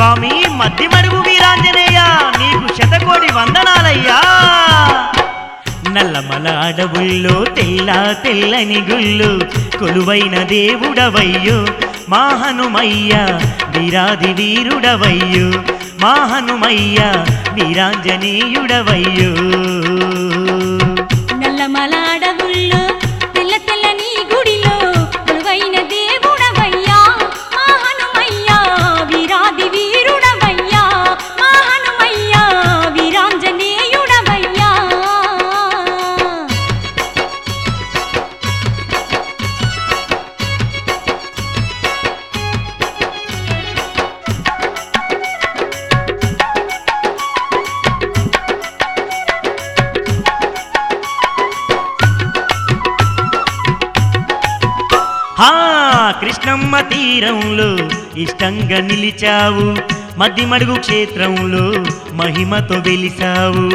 స్వామి మధ్యమడుగు వీరాంజనేయ నీకు శతకోటి వందనాలయ్యా నల్లమల అడవుల్లో తెల్ల తెల్లని గుళ్ళు కొలువైన దేవుడవయ్యో మా హనుమయ్య వీరాది వీరుడవయ్యో మా హనుమయ్య వీరాంజనేయుడవయ్యో నల్లమల అడవుల్లో తెల్ల తెల్లని గుడిలో కొలువైన దేవుడవయ్యా మా హనుమయ్యా వీరాది వీరుడవయ్యా మా హనుమయ్యా వీరాంజనేయుడవయ్యా హా కృష్ణమ్మ తీరంలో ఇష్టంగా నిలిచావు మధ్యమడుగు క్షేత్రంలో మహిమతో వెలిసావు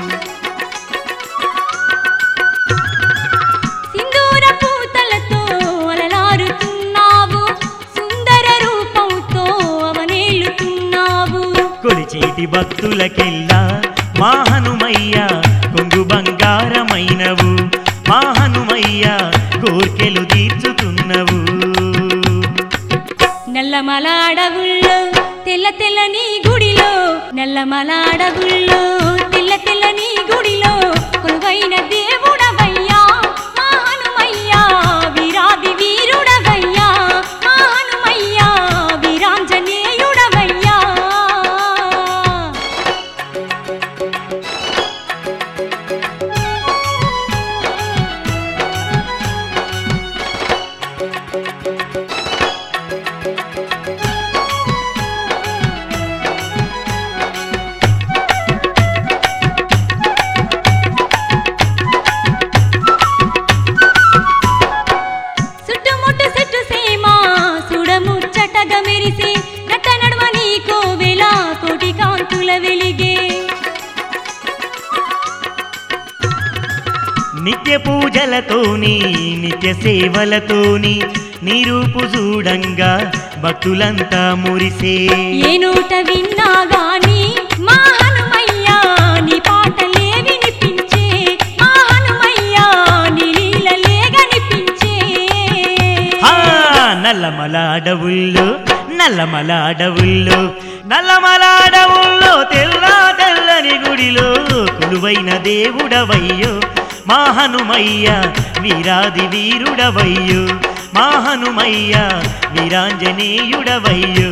సింధూర పూతలతో అలలారుతున్నావు సుందర రూపంతో అవనేలుతున్నావు కొలిచేటి భక్తులకెల్లా మా హనుమయ్య కొంగు బంగారమైనవు మా హనుమయ్య కోర్కెలు తీర్చుతున్నవు నల్లమల అడవుల్లో తెల్ల తెల్లని గుడిలో నల్లమల అడవుల్లో తెల్ల తెల్లని గుడిలో కొలువైన దేవుడవయ్యా మా హనుమయ్యా వీరాది వీరుడవయ్యా మా హనుమయ్యా వీరాంజనేయుడవయ్యా చుట్టుముట్టు చెట్టు సీమ సుడముచ్చటగా మెరిసి నట్ట నడుమ నీ కోవెల కోటి కాంతుల వెలిగే నిత్య పూజలతోని నిత్య సేవలతోని నీ రూపు చూడంగా భక్తులంతా మురిసే ఏ నోట విన్నా గాని మా హనుమయ్యా నీ పాటలే వినిపించే మా హనుమయ్యా నీ లీలలే గనిపించే ఆ నల్లమల అడవుల్లో నల్లమల అడవుల్లో నల్లమల అడవుల్లో తెల్ల తెల్లని గుడిలో కొలువైన దేవుడవయ్యో మా హనుమయ్య వీరాది వీరుడవయ్యో మా హనుమయ్య వీరాంజనేయుడవయ్యో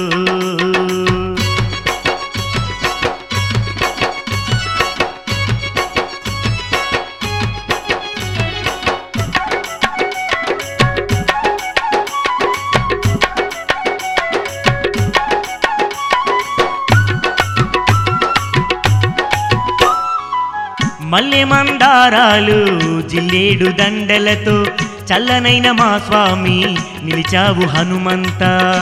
మల్లె మందారాలు జిల్లేడు దండలతో చల్లనైన మా స్వామి నిలిచావు హనుమంత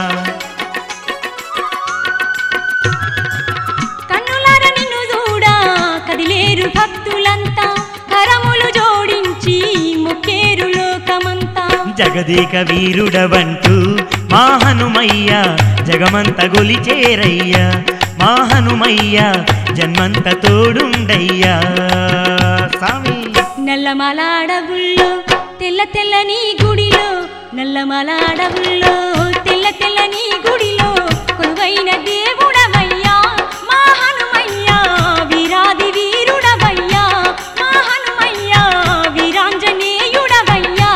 కన్నులార నిన్ను చూడా కదిలేరు భక్తులంతా కరములు జోడించి ముక్కేరు లోకమంతా జగదేక వీరుడవంటూ మా హనుమయ్య జగమంత గొలిచేరయ్య మా హనుమయ్య జన్మంత తోడుండయ్యా స్వామి నల్లమల అడవుల్లో తెల్ల తెల్లని గుడిలో నల్లమల అడవుల్లో తెల్ల తెల్లని గుడిలో కొలువైన దేవుడవయ్యా మా హనుమయ్యా వీరాది వీరుడవయ్యా మా హనుమయ్యా వీరాంజనేయుడవయ్యా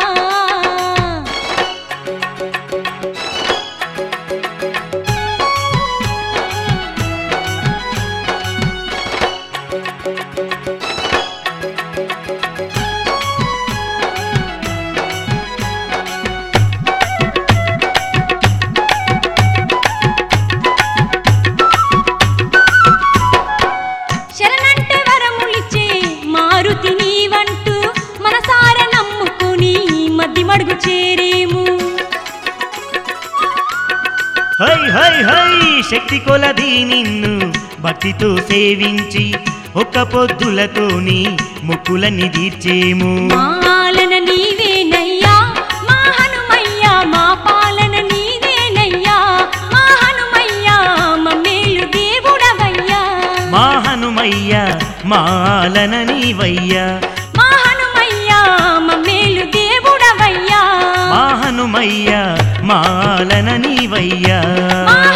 శరణంటే వరములిచ్చే మారుతి నీవంటూ మనసార నమ్ముకుని మద్ది మడుగు చేరేము హై హై హై శక్తి కొలది నిన్ను భక్తితో సేవించి ఒక్క పొద్దులతోని ముక్కులన్నీ తీర్చేము పాలన నీవేనయ్యా మా హనుమయ్యా మా పాలన నీవేనయ్యా మా హనుమయ్యా హనుమయ్య మాలన నీవయ్యా మా హనుమయ్య మమ్మేలు దేవుడవయ్యా మా హనుమయ్య మాలన నీవయ్యా మా